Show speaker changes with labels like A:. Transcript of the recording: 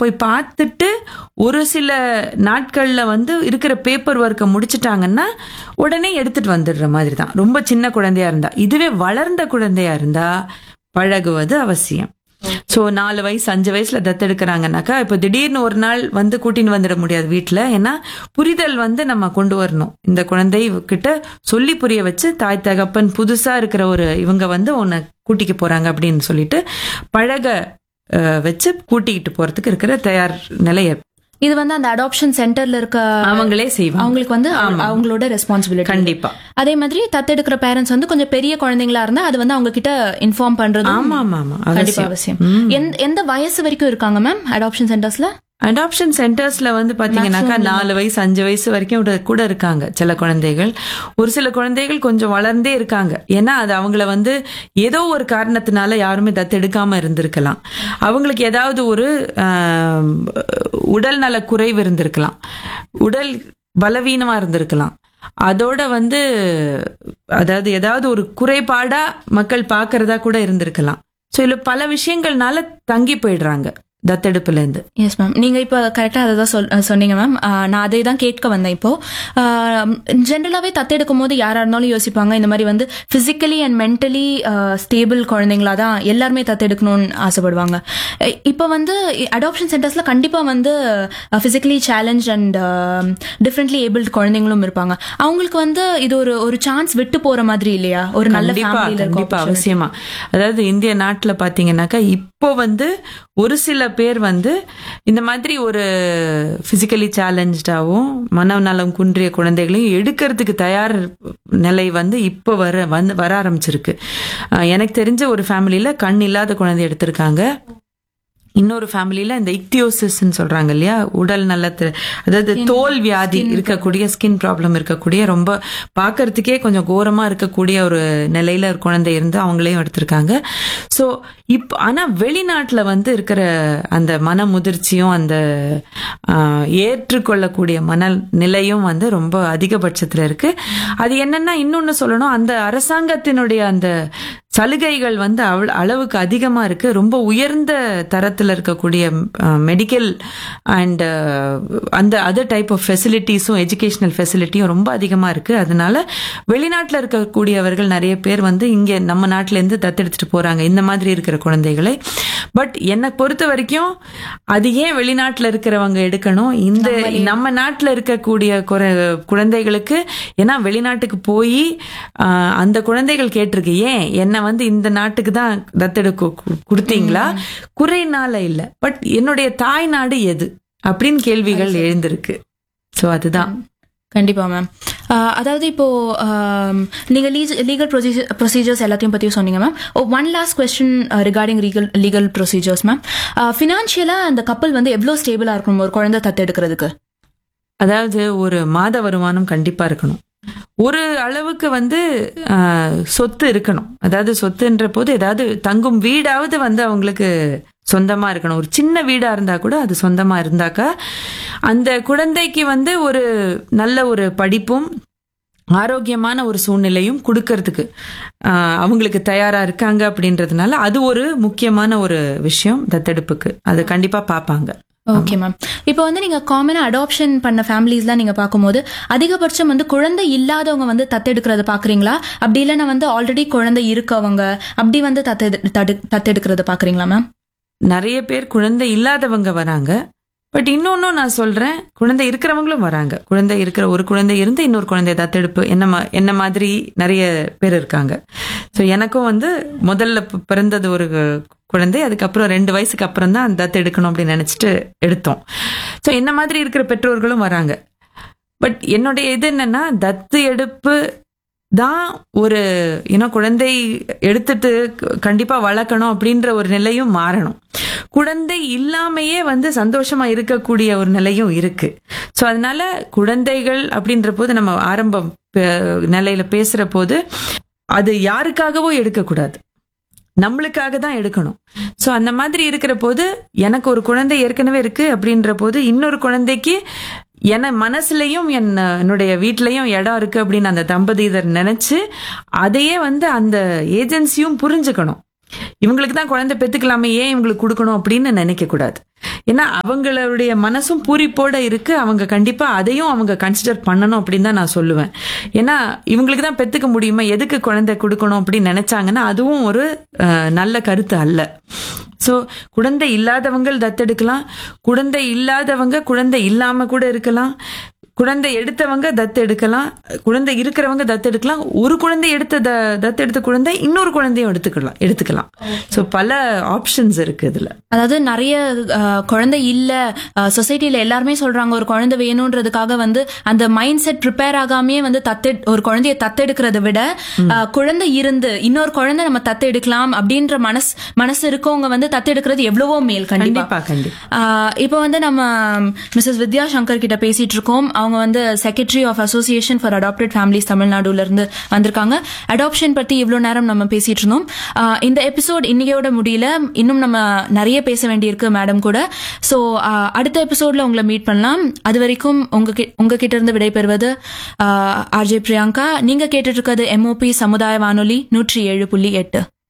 A: போய் பார்த்துட்டு ஒரு சில நாட்கள்ல வந்து இருக்கிற பேப்பர் ஒர்க்கை முடிச்சிட்டாங்கன்னா உடனே எடுத்துட்டு வந்துடுற மாதிரி தான் ரொம்ப சின்ன குழந்தையா இருந்தா இதுவே வளர்ந்த குழந்தையா இருந்தா பழகுவது அவசியம் சோ நாலு வயசு அஞ்சு வயசுல தத்தெடுக்கிறாங்கன்னாக்கா இப்போ திடீர்னு ஒரு நாள் வந்து கூட்டின்னு வந்துட முடியாது வீட்ல ஏன்னா புரிதல் வந்து நம்ம கொண்டு வரணும் இந்த குழந்தை கிட்ட சொல்லி புரிய வச்சு தாய் தகப்பன் புதுசா இருக்கிற ஒரு இவங்க வந்து உன்னை கூட்டிக்க போறாங்க அப்படின்னு சொல்லிட்டு பழக அஹ், வச்சு கூட்டிக்கிட்டு போறதுக்கு இருக்கிற தயார் நிலைய
B: இது வந்து அந்த அடாப்ஷன் சென்டர்ல இருக்க
A: அவங்களே செய்வாங்க
B: அவங்களுக்கு வந்து அவங்களோட ரெஸ்பான்சிபிலிட்டி
A: கண்டிப்பா
B: அதே மாதிரி தத்தெடுக்கிற பேரண்ட்ஸ் வந்து கொஞ்சம் பெரிய குழந்தைங்களா இருந்தா அது வந்து அவங்க கிட்ட இன்ஃபார்ம் பண்றது
A: ஆமா ஆமா ஆமா
B: கண்டிப்பா
A: அவசியம்
B: அவசியம் எந்த- எந்த வயசு வரைக்கும் இருக்காங்க மேம் அடாப்ஷன் சென்டர்ஸ்ல
A: அடாப்ஷன் சென்டர்ஸ்ல வந்து பாத்தீங்கன்னாக்கா நாலு வயசு அஞ்சு வயசு வரைக்கும் கூட- கூட இருக்காங்க சில குழந்தைகள் ஒரு சில குழந்தைகள் கொஞ்சம் வளர்ந்தே இருக்காங்க ஏன்னா அது அவங்கள வந்து ஏதோ ஒரு காரணத்தினால யாருமே தத்தெடுக்காம இருந்திருக்கலாம் அவங்களுக்கு ஏதாவது ஒரு ஆம், உடல் நல குறைவு இருந்திருக்கலாம் உடல் பலவீனமா இருந்திருக்கலாம் அதோட வந்து அதாவது ஏதாவது ஒரு குறைபாடா மக்கள் பார்க்கறதா கூட இருந்திருக்கலாம் ஸோ இதுல பல விஷயங்கள்னால தங்கி போயிடுறாங்க தத்தெடுப்புல இருந்து
B: எஸ் மேம் நீங்க இப்ப கரெக்டா அதை தான் சொல் சொன்னீங்க மேம் நான் அதே தான் கேட்க வந்தேன் இப்போ ஜென்ரலாவே தத்தெடுக்கும் போது யாரா இருந்தாலும் யோசிப்பாங்க இந்த மாதிரி வந்து பிசிக்கலி அண்ட் மென்டலி ஸ்டேபிள் குழந்தைங்களா தான் எல்லாருமே தத்தெடுக்கணும்னு ஆசைப்படுவாங்க அஹ் இப்போ வந்து அடாப்ஷன் சென்டர்ஸ்ல கண்டிப்பா வந்து physically challenge and differently abled குழந்தைங்களும் இருப்பாங்க அவங்களுக்கு வந்து இது ஒரு ஒரு சான்ஸ் விட்டு போற மாதிரி இல்லையா ஒரு நல்ல
A: கண்டிப்பா
B: ஃபேமிலியில
A: கண்டிப்பா
B: இருக்கும்
A: அவசியமா அதாவது இந்திய நாட்டுல பாத்தீங்கன்னாக்கா இப்போ வந்து ஒரு சில பேர் வந்து இந்த மாதிரி ஒரு பிசிக்கலி சேலஞ்சாவும் மனநலம் குன்றிய குழந்தைகளையும் எடுக்கிறதுக்கு தயார் நிலை வந்து இப்போ வர வந்து வர ஆரம்பிச்சிருக்கு அஹ் எனக்கு தெரிஞ்ச ஒரு ஃபேமிலியில கண் இல்லாத குழந்தை எடுத்திருக்காங்க இன்னொரு ஃபேமிலியில இந்த இக்தியோசிஸ்ன்னு சொல்றாங்க இல்லையா உடல் நலத்து அதாவது தோல் வியாதி இருக்கக்கூடிய ஸ்கின் ப்ராப்ளம் இருக்கக்கூடிய ரொம்ப பார்க்கறதுக்கே கொஞ்சம் கோரமா இருக்கக்கூடிய ஒரு நிலையில ஒரு குழந்தை இருந்து அவங்களையும் எடுத்திருக்காங்க ஸோ இப்போ ஆனா வெளிநாட்டுல வந்து இருக்கிற அந்த மன முதிர்ச்சியும் அந்த ஆஹ், ஏற்றுக்கொள்ளக்கூடிய மன நிலையும் வந்து ரொம்ப அதிகபட்சத்துல இருக்கு அது என்னன்னா இன்னொன்னு சொல்லணும் அந்த அரசாங்கத்தினுடைய அந்த சலுகைகள் வந்து அவள் அளவுக்கு அதிகமா இருக்கு ரொம்ப உயர்ந்த தரத்துல இருக்கக்கூடிய மெடிக்கல் அண்ட் அந்த அதர் டைப் ஆஃப் ஃபெசிலிட்டிஸும் எஜுகேஷனல் ஃபெசிலிட்டியும் ரொம்ப அதிகமா இருக்கு அதனால வெளிநாட்டுல இருக்கக்கூடியவர்கள் நிறைய பேர் வந்து இங்க நம்ம நாட்டுல இருந்து தத்தெடுத்துட்டு போறாங்க இந்த மாதிரி இருக்கிற குழந்தைகளை பட் என்னை பொறுத்த வரைக்கும் அது ஏன் வெளிநாட்டுல இருக்கிறவங்க எடுக்கணும் இந்த நம்ம நாட்டுல இருக்கக்கூடிய குறை- குழந்தைகளுக்கு ஏன்னா வெளிநாட்டுக்கு போய் அந்த குழந்தைகள் கேட்டிருக்கு ஏன் என்ன வந்து இந்த நாட்டுக்கு தான் தத்தெடுக்க கு- கொடுத்தீங்களா குறைனால இல்ல பட் என்னுடைய தாய் நாடு எது அப்படின்னு கேள்விகள் எழுந்திருக்கு சோ அதுதான்
B: கண்டிப்பா மேம் அதாவது இப்போ ஆம், நீங்க லீகல் ப்ரொசீஜர்ஸ் எல்லாத்தையும் பத்தியும் சொன்னீங்க ma'am one last question regarding legal legal procedures ma'am ஃபினான்ஷியலா அந்த கப்பல் வந்து எவ்வளவு ஸ்டேபிளா இருக்கணும் ஒரு குழந்தை தத்தெடுக்கிறதுக்கு
A: அதாவது ஒரு மாத வருமானம் கண்டிப்பா இருக்கணும் ஒரு அளவுக்கு வந்து ஆஹ், சொத்து இருக்கணும் அதாவது சொத்துன்ற போது ஏதாவது தங்கும் வீடாவது வந்து அவங்களுக்கு சொந்தமா இருக்கணும் ஒரு சின்ன வீடா இருந்தா கூட அது சொந்தமா இருந்தாக்கா அந்த குழந்தைக்கு வந்து ஒரு நல்ல ஒரு படிப்பும் ஆரோக்கியமான ஒரு சூழ்நிலையும் கொடுக்கறதுக்கு ஆஹ், அவங்களுக்கு தயாரா இருக்காங்க அப்படின்றதுனால அது ஒரு முக்கியமான ஒரு விஷயம் தத்தெடுப்புக்கு அது கண்டிப்பா பார்ப்பாங்க
B: ஓகே மேம் இப்போ வந்து நீங்க காமனா அடாப்ஷன் பண்ண ஃபேமிலிஸ்லாம் நீங்க பார்க்கும்போது அதிகபட்சம் வந்து குழந்தை இல்லாதவங்க வந்து தத்தெடுக்கிறத பாக்குறீங்களா அப்படி இல்லைன்னா வந்து ஆல்ரெடி குழந்தை இருக்கவங்க அப்படி வந்து தத்தெடு தடு- தத்தெடுக்கிறத பாக்குறீங்களா மேம்
A: நிறைய பேர் குழந்தை இல்லாதவங்க வராங்க பட் இன்னொன்னும் நான் சொல்றேன் குழந்தை இருக்கிறவங்களும் வராங்க குழந்தை இருக்கிற ஒரு குழந்தை இருந்து இன்னொரு குழந்தை தத்தெடுப்பு என்ன மா- என்ன மாதிரி நிறைய பேர் இருக்காங்க ஸோ எனக்கும் வந்து முதல்ல பி- பிறந்தது ஒரு குழந்தை அதுக்கப்புறம் ரெண்டு வயசுக்கு அப்புறம் தான் தத்து எடுக்கணும் அப்படின்னு நினைச்சிட்டு எடுத்தோம் ஸோ என்ன மாதிரி இருக்கிற பெற்றோர்களும் வராங்க பட் என்னுடைய இது என்னன்னா தத்து எடுப்பு தான் ஒரு ஏன்னா குழந்தை எடுத்துட்டு க- கண்டிப்பா வளர்க்கணும் அப்படின்ற ஒரு நிலையும் மாறணும் குழந்தை இல்லாமையே வந்து சந்தோஷமா இருக்கக்கூடிய ஒரு நிலையும் இருக்கு ஸோ அதனால குழந்தைகள் அப்படின்ற போது நம்ம ஆரம்ப ப- நிலையில பேசுற போது அது யாருக்காகவோ எடுக்கக்கூடாது நம்மளுக்காக தான் எடுக்கணும் ஸோ அந்த மாதிரி இருக்கிற போது எனக்கு ஒரு குழந்தை ஏற்கனவே இருக்கு அப்படின்ற போது இன்னொரு குழந்தைக்கு என மனசுலயும் என் என்னுடைய வீட்லயும் இடம் இருக்கு அப்படின்னு அந்த தம்பதியர் நினைச்சு அதையே வந்து அந்த ஏஜென்சியும் புரிஞ்சுக்கணும் இவங்களுக்கு தான் குழந்தை பெத்துக்கலாமே ஏன் இவங்களுக்கு கொடுக்கணும் அப்படின்னு நினைக்க கூடாது ஏன்னா அவங்களுடைய மனசும் பூரிப்போட இருக்கு அவங்க கண்டிப்பா அதையும் அவங்க கன்சிடர் பண்ணணும் அப்படின்னு தான் நான் சொல்லுவேன் ஏன்னா இவங்களுக்கு தான் பெத்துக்க முடியுமா எதுக்கு குழந்தை கொடுக்கணும் அப்படின்னு நினைச்சாங்கன்னா அதுவும் ஒரு அஹ், நல்ல கருத்து அல்ல ஸோ குழந்தை இல்லாதவங்க தத்தெடுக்கலாம் குழந்தை இல்லாதவங்க குழந்தை இல்லாம கூட இருக்கலாம் குழந்தை எடுத்தவங்க தத்து எடுக்கலாம் குழந்தை இருக்கிறவங்க தத்து எடுக்கலாம் ஒரு குழந்தை எடுத்த த தத்து எடுத்த குழந்தை இன்னொரு குழந்தையும் எடுத்துக்கலாம் எடுத்துக்கலாம் ஸோ பல ஆப்ஷன்ஸ் இருக்கு இதுல
B: அதாவது நிறைய அஹ், குழந்தை இல்ல சொசைட்டில எல்லாருமே சொல்றாங்க ஒரு குழந்தை வேணும்ன்றதுக்காக வந்து அந்த மைண்ட் செட் ப்ரிப்பேர் ஆகாமயே வந்து தத்து ஒரு குழந்தைய தத்தெடுக்கிறத விட அஹ், குழந்தை இருந்து இன்னொரு குழந்தை நம்ம தத்தெடுக்கலாம் அப்படின்ற மனசு மனசு இருக்கவங்க வந்து தத்தெடுக்கிறது எவ்வளவோ மேல் கண்டிப்பா
A: கண்டிப்பா கண்டிப்பா
B: ஆஹ் இப்போ வந்து நம்ம மிஸ்ஸஸ் வித்யா சங்கர் கிட்ட பேசிட்டு இருக்கோம் அவங்க வந்து secretary of association for adopted families தமிழ்நாடுல இருந்து வந்திருக்காங்க அடாப்ஷன் பத்தி இவ்வளோ நேரம் நம்ம பேசிட்டு இருந்தோம் ஆஹ் இந்த எபிசோட் இன்னையோட முடியல இன்னும் நம்ம நிறைய பேச வேண்டியிருக்கு மேடம் கூட ஸோ அடுத்த எபிசோட்ல உங்களை மீட் பண்ணலாம் அது வரைக்கும் உங்க கி- உங்ககிட்ட இருந்து விடைபெறுவது ஆர்ஜே பிரியங்கா நீங்க கேட்டுட்டு இருக்கிறது எம்ஓபி சமுதாய வானொலி நூற்றி ஏழு புள்ளி எட்டு